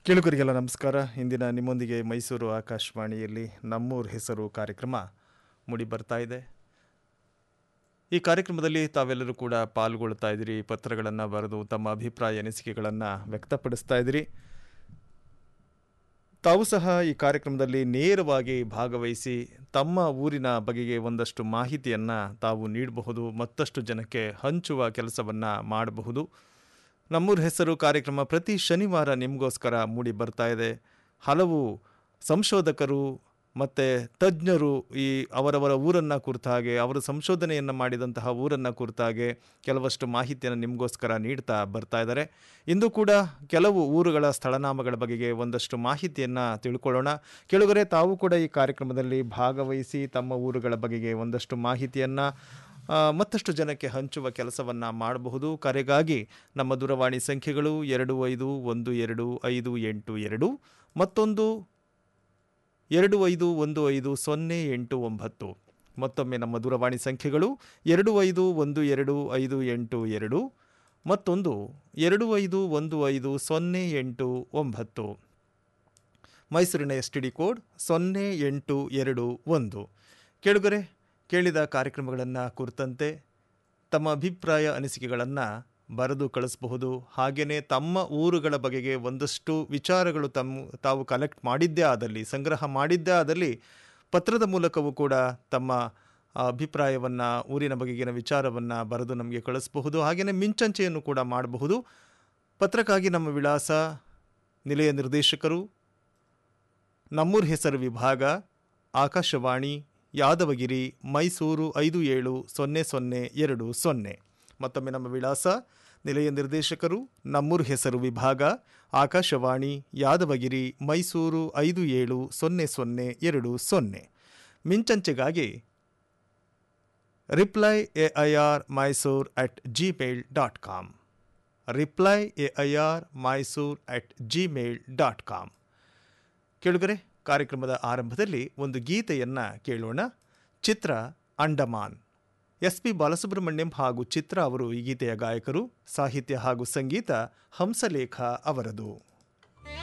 ಕೇಳುಗರಿಗೆಲ್ಲ ನಮಸ್ಕಾರ ಇಂದಿನ ನಿಮ್ಮೊಂದಿಗೆ ಮೈಸೂರು ಆಕಾಶವಾಣಿಯಲ್ಲಿ ನಮ್ಮೂರ ಹೆಸರು ಕಾರ್ಯಕ್ರಮ ಮೂಡಿ ಬರ್ತಾ ಇದೆ ಈ ಕಾರ್ಯಕ್ರಮದಲ್ಲಿ ತಾವೆಲ್ಲರೂ ಕೂಡ ಪಾಲ್ಗೊಳ್ತಾ ಇದ್ದೀರಿ ಪತ್ರಗಳನ್ನು ಬರೆದು ತಮ್ಮ ಅಭಿಪ್ರಾಯ ಅನಿಸಿಕೆಗಳನ್ನು ವ್ಯಕ್ತಪಡಿಸ್ತಾ ಇದ್ದೀರಿ ತಾವು ಸಹ ಈ ಕಾರ್ಯಕ್ರಮದಲ್ಲಿ ನೇರವಾಗಿ ಭಾಗವಹಿಸಿ ತಮ್ಮ ಊರಿನ ಬಗೆಗೆ ಒಂದಷ್ಟು ಮಾಹಿತಿಯನ್ನು ತಾವು ನೀಡಬಹುದು ಮತ್ತಷ್ಟು ಜನಕ್ಕೆ ಹಂಚುವ ಕೆಲಸವನ್ನು ಮಾಡಬಹುದು ನಮ್ಮೂರ ಹೆಸರು ಕಾರ್ಯಕ್ರಮ ಪ್ರತಿ ಶನಿವಾರ ನಿಮಗೋಸ್ಕರ ಮೂಡಿ ಬರ್ತಾ ಇದೆ ಹಲವು ಸಂಶೋಧಕರು ಮತ್ತು ತಜ್ಞರು ಈ ಅವರವರ ಊರನ್ನು ಕುರಿತ ಹಾಗೆ ಅವರು ಸಂಶೋಧನೆಯನ್ನು ಮಾಡಿದಂತಹ ಊರನ್ನು ಕುರಿತ ಹಾಗೆ ಕೆಲವಷ್ಟು ಮಾಹಿತಿಯನ್ನು ನಿಮಗೋಸ್ಕರ ನೀಡ್ತಾ ಬರ್ತಾ ಇದ್ದಾರೆ ಇಂದು ಕೂಡ ಕೆಲವು ಊರುಗಳ ಸ್ಥಳನಾಮಗಳ ಬಗೆಗೆ ಒಂದಷ್ಟು ಮಾಹಿತಿಯನ್ನು ತಿಳ್ಕೊಳ್ಳೋಣ ಕೆಳಗರೆ ತಾವು ಕೂಡ ಈ ಕಾರ್ಯಕ್ರಮದಲ್ಲಿ ಭಾಗವಹಿಸಿ ತಮ್ಮ ಊರುಗಳ ಬಗೆಗೆ ಒಂದಷ್ಟು ಮಾಹಿತಿಯನ್ನು ಆ, ಮತ್ತಷ್ಟು ಜನಕ್ಕೆ ಹಂಚುವ ಕೆಲಸವನ್ನು ಮಾಡಬಹುದು ಕರೆಗಾಗಿ ನಮ್ಮ ದೂರವಾಣಿ ಸಂಖ್ಯೆಗಳು ಎರಡು ಐದು ಒಂದು ಎರಡು ಐದು ಎಂಟು ಎರಡು ಮತ್ತೊಂದು ಎರಡು ಐದು ಒಂದು ಐದು ಸೊನ್ನೆ ಎಂಟು ಒಂಬತ್ತು ಮತ್ತೊಮ್ಮೆ ನಮ್ಮ ದೂರವಾಣಿ ಸಂಖ್ಯೆಗಳು ಎರಡು ಐದು ಒಂದು ಎರಡು ಐದು ಎಂಟು ಎರಡು ಮತ್ತೊಂದು ಎರಡು ಐದು ಒಂದು ಐದು ಸೊನ್ನೆ ಎಂಟು ಒಂಬತ್ತು ಮೈಸೂರಿನ ಎಸ್ ಟಿ ಡಿ ಕೋಡ್ ಸೊನ್ನೆ ಎಂಟು ಎರಡು ಒಂದು ಕೇಳುಗರೆ ಕೇಳಿದ ಕಾರ್ಯಕ್ರಮಗಳನ್ನು ಕುರಿತಂತೆ ತಮ್ಮ ಅಭಿಪ್ರಾಯ ಅನಿಸಿಕೆಗಳನ್ನು ಬರೆದು ಕಳಿಸಬಹುದು ಹಾಗೆಯೇ ತಮ್ಮ ಊರುಗಳ ಬಗೆಗೆ ಒಂದಷ್ಟು ವಿಚಾರಗಳು ತಮ್ಮ ತಾವು ಕಲೆಕ್ಟ್ ಮಾಡಿದ್ದೇ ಆದಲ್ಲಿ ಸಂಗ್ರಹ ಮಾಡಿದ್ದೇ ಆದಲ್ಲಿ ಪತ್ರದ ಮೂಲಕವೂ ಕೂಡ ತಮ್ಮ ಅಭಿಪ್ರಾಯವನ್ನು ಊರಿನ ಬಗೆಗಿನ ವಿಚಾರವನ್ನು ಬರೆದು ನಮಗೆ ಕಳಿಸಬಹುದು ಹಾಗೆಯೇ ಮಿಂಚಂಚೆಯನ್ನು ಕೂಡ ಮಾಡಬಹುದು ಪತ್ರಕ್ಕಾಗಿ ನಮ್ಮ ವಿಳಾಸ ನಿಲಯ ನಿರ್ದೇಶಕರು ನಮ್ಮೂರ್ ಹೆಸರು ವಿಭಾಗ ಆಕಾಶವಾಣಿ ಯಾದವಗಿರಿ ಮೈಸೂರು ಐದು ಏಳು ಸೊನ್ನೆ ಸೊನ್ನೆ ಎರಡು ಸೊನ್ನೆ ಮತ್ತೊಮ್ಮೆ ನಮ್ಮ ವಿಳಾಸ ನಿಲಯ ನಿರ್ದೇಶಕರು ನಮ್ಮೂರ್ ಹೆಸರು ವಿಭಾಗ ಆಕಾಶವಾಣಿ ಯಾದವಗಿರಿ ಮೈಸೂರು ಐದು ಏಳು ಸೊನ್ನೆ ಸೊನ್ನೆ ಎರಡು ಸೊನ್ನೆ ಮಿಂಚಂಚೆಗಾಗಿ reply A I R Mysore at Gmail dot com reply A I R Mysore at Gmail dot com ಕೇಳುಗರೆ ಕಾರ್ಯಕ್ರಮದ ಆರಂಭದಲ್ಲಿ ಒಂದು ಗೀತೆಯನ್ನು ಕೇಳೋಣ ಚಿತ್ರ ಅಂಡಮಾನ್ ಎಸ್ ಪಿ ಬಾಲಸುಬ್ರಹ್ಮಣ್ಯಂ ಹಾಗೂ ಚಿತ್ರ ಅವರು ಈ ಗೀತೆಯ ಗಾಯಕರು ಸಾಹಿತ್ಯ ಹಾಗೂ ಸಂಗೀತ ಹಂಸಲೇಖ ಅವರದು